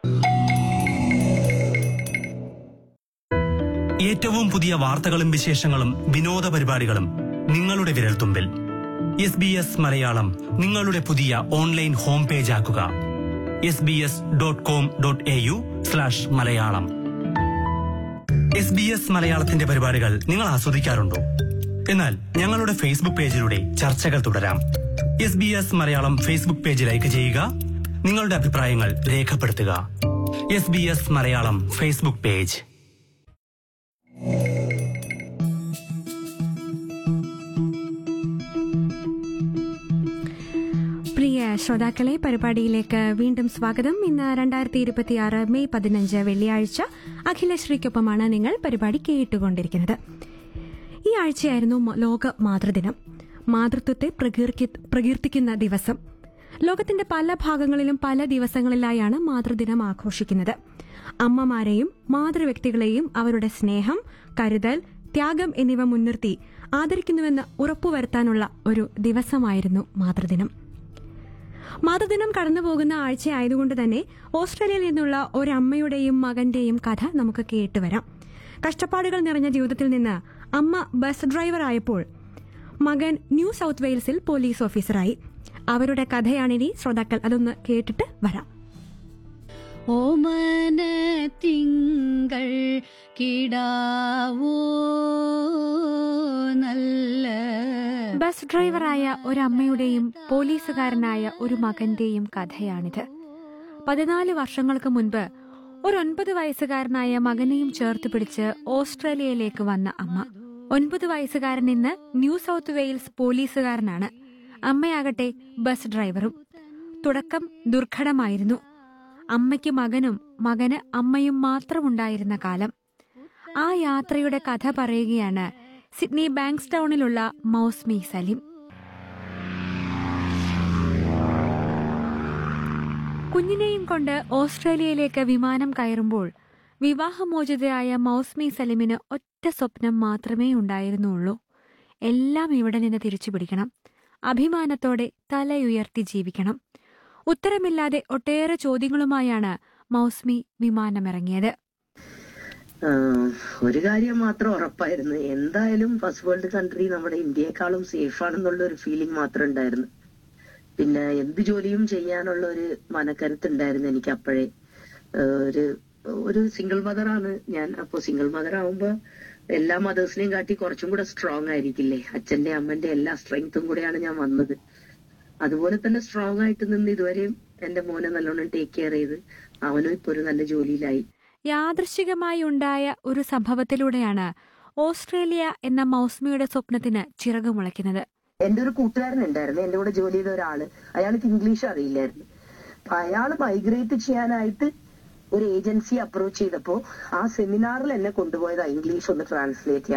ഏറ്റവും പുതിയ വാർത്തകളും വിശേഷങ്ങളും വിനോദ പരിപാടികളും നിങ്ങളുടെ വിരൽത്തുമ്പിൽ എസ് ബി എസ് മലയാളം നിങ്ങളുടെ പുതിയ ഓൺലൈൻ ഹോം പേജ് ആക്കുക S B S dot com dot A U slash Malayalam S B S മലയാളത്തിന്റെ പരിപാടികൾ നിങ്ങൾ ആസ്വദിക്കാറുണ്ടോ എന്നാൽ ഞങ്ങളുടെ ഫേസ്ബുക്ക് പേജിലൂടെ ചർച്ചകൾ തുടരാം S B S Malayalam Facebook page like ചെയ്യുക നിങ്ങളുടെ അഭിപ്രായങ്ങൾ രേഖപ്പെടുത്തുക S B S Malayalam Facebook page പ്രിയ ശ്രോതാക്കളെ പരിപാടിയിലേക്ക് വീണ്ടും സ്വാഗതം ഇന്ന് രണ്ടായിരത്തി ഇരുപത്തിയാറ് മെയ് പതിനഞ്ച് വെള്ളിയാഴ്ച അഖിലശ്രീക്കൊപ്പമാണ് നിങ്ങൾ പരിപാടി കേട്ടുകൊണ്ടിരിക്കുന്നത് ഈ ആഴ്ചയായിരുന്നു മ- ലോക മാതൃദിനം മാതൃത്വത്തെ പ്രകീർക്കി- പ്രകീർത്തിക്കുന്ന ദിവസം ലോകത്തിന്റെ പല ഭാഗങ്ങളിലും പല ദിവസങ്ങളിലായാണ് മാതൃദിനം ആഘോഷിക്കുന്നത് അമ്മമാരെയും മാതൃവ്യക്തികളെയും അവരുടെ സ്നേഹം കരുതൽ ത്യാഗം എന്നിവ മുൻനിർത്തി ആദരിക്കുന്നുവെന്ന് ഉറപ്പുവരുത്താനുള്ള ഒരു ദിവസമായിരുന്നു മാതൃദിനം മാതൃദിനം കടന്നുപോകുന്ന ആഴ്ചയായതുകൊണ്ട് തന്നെ ഓസ്ട്രേലിയയിൽ നിന്നുള്ള ഒരമ്മയുടെയും മകന്റെയും കഥ നമുക്ക് കേട്ടുവരാം കഷ്ടപ്പാടുകൾ നിറഞ്ഞ ജീവിതത്തിൽ നിന്ന് അമ്മ ബസ് ഡ്രൈവറായപ്പോൾ മകൻ ന്യൂ സൗത്ത് വെയിൽസിൽ പോലീസ് ഓഫീസറായി അവരുടെ കഥയാണിനി ശ്രോതാക്കൾ അതൊന്ന് കേട്ടിട്ട് വരാം ഓമന തിങ്കൾ കിടാവോ നല്ല ബസ് ഡ്രൈവറായ ഒരമ്മയുടെയും പോലീസുകാരനായ ഒരു മകന്റെയും കഥയാണിത് പതിനാല് വർഷങ്ങൾക്ക് മുൻപ് ഒരു ഒൻപത് വയസ്സുകാരനായ മകനെയും ചേർത്ത് പിടിച്ച് ഓസ്ട്രേലിയയിലേക്ക് വന്ന അമ്മ ഒൻപത് വയസ്സുകാരൻ ഇന്ന് ന്യൂ സൗത്ത് വെയിൽസ് പോലീസുകാരനാണ് അമ്മയാകട്ടെ ബസ് ഡ്രൈവറും തുടക്കം ദുർഘടമായിരുന്നു അമ്മയ്ക്ക് മകനും മകന് അമ്മയും മാത്രമുണ്ടായിരുന്ന കാലം ആ യാത്രയുടെ കഥ പറയുകയാണ് സിഡ്നി ബാങ്ക്സ്റ്റൌണിലുള്ള മൗസ്മി സലിം കുഞ്ഞിനെയും കൊണ്ട് ഓസ്ട്രേലിയയിലേക്ക് വിമാനം കയറുമ്പോൾ വിവാഹമോചിതയായ മൗസ്മി സലിമിന് ഒറ്റ സ്വപ്നം മാത്രമേ ഉണ്ടായിരുന്നുള്ളൂ എല്ലാം ഇവിടെ നിന്ന് തിരിച്ചു പിടിക്കണം അഭിമാനത്തോടെ തലയുയർത്തി ജീവിക്കണം ഉത്തരമില്ലാതെ ഒട്ടേറെ ചോദ്യങ്ങളുമായാണ് മൗസ്മി വിമാനമിറങ്ങിയത് ആഹ് ഒരു കാര്യം മാത്രം ഉറപ്പായിരുന്നു എന്തായാലും ഫസ്റ്റ് വേൾഡ് കൺട്രി നമ്മുടെ ഇന്ത്യയെക്കാളും സേഫ് ആണെന്നുള്ള ഒരു ഫീലിംഗ് മാത്രം ഉണ്ടായിരുന്നു പിന്നെ എന്ത് ജോലിയും ചെയ്യാനുള്ള ഒരു മനക്കരുത്ത് ഉണ്ടായിരുന്നു എനിക്ക് അപ്പോഴേ ആഹ് ഒരു ഒരു സിംഗിൾ മദറാണ് ഞാൻ അപ്പൊ സിംഗിൾ മദർ ആവുമ്പോ എല്ലാ മദേഴ്സിനെയും കാട്ടി കുറച്ചും കൂടെ സ്ട്രോങ് ആയിരിക്കില്ലേ അച്ഛന്റെ അമ്മന്റെ എല്ലാ സ്ട്രെങ്ത്തും കൂടെയാണ് ഞാൻ വന്നത് അതുപോലെ തന്നെ സ്ട്രോങ് ആയിട്ട് നിന്ന് ഇതുവരെയും എന്റെ മോനെ നല്ലോണം ടേക്ക് കെയർ ചെയ്ത് അവനും ഇപ്പൊ ഒരു നല്ല ജോലിയിലായി യാദൃശികമായി ഉണ്ടായ ഒരു സംഭവത്തിലൂടെയാണ് ഓസ്ട്രേലിയ എന്ന മൗസ്മിയുടെ സ്വപ്നത്തിന് ചിറകുമുളയ്ക്കുന്നത് എന്റെ ഒരു കൂട്ടുകാരൻ ഉണ്ടായിരുന്നു എന്റെ കൂടെ ജോലി ചെയ്ത ഒരാള് അയാൾക്ക് ഇംഗ്ലീഷ് അറിയില്ലായിരുന്നു അപ്പൊ അയാൾ മൈഗ്രേറ്റ് ചെയ്യാനായിട്ട് ഒരു ഏജൻസി അപ്രോച്ച് ചെയ്തപ്പോ ആ സെമിനാറിൽ എന്നെ കൊണ്ടുപോയതാ ഇംഗ്ലീഷ് ഒന്ന് ട്രാൻസ്ലേറ്റ് ചെയ്യാൻ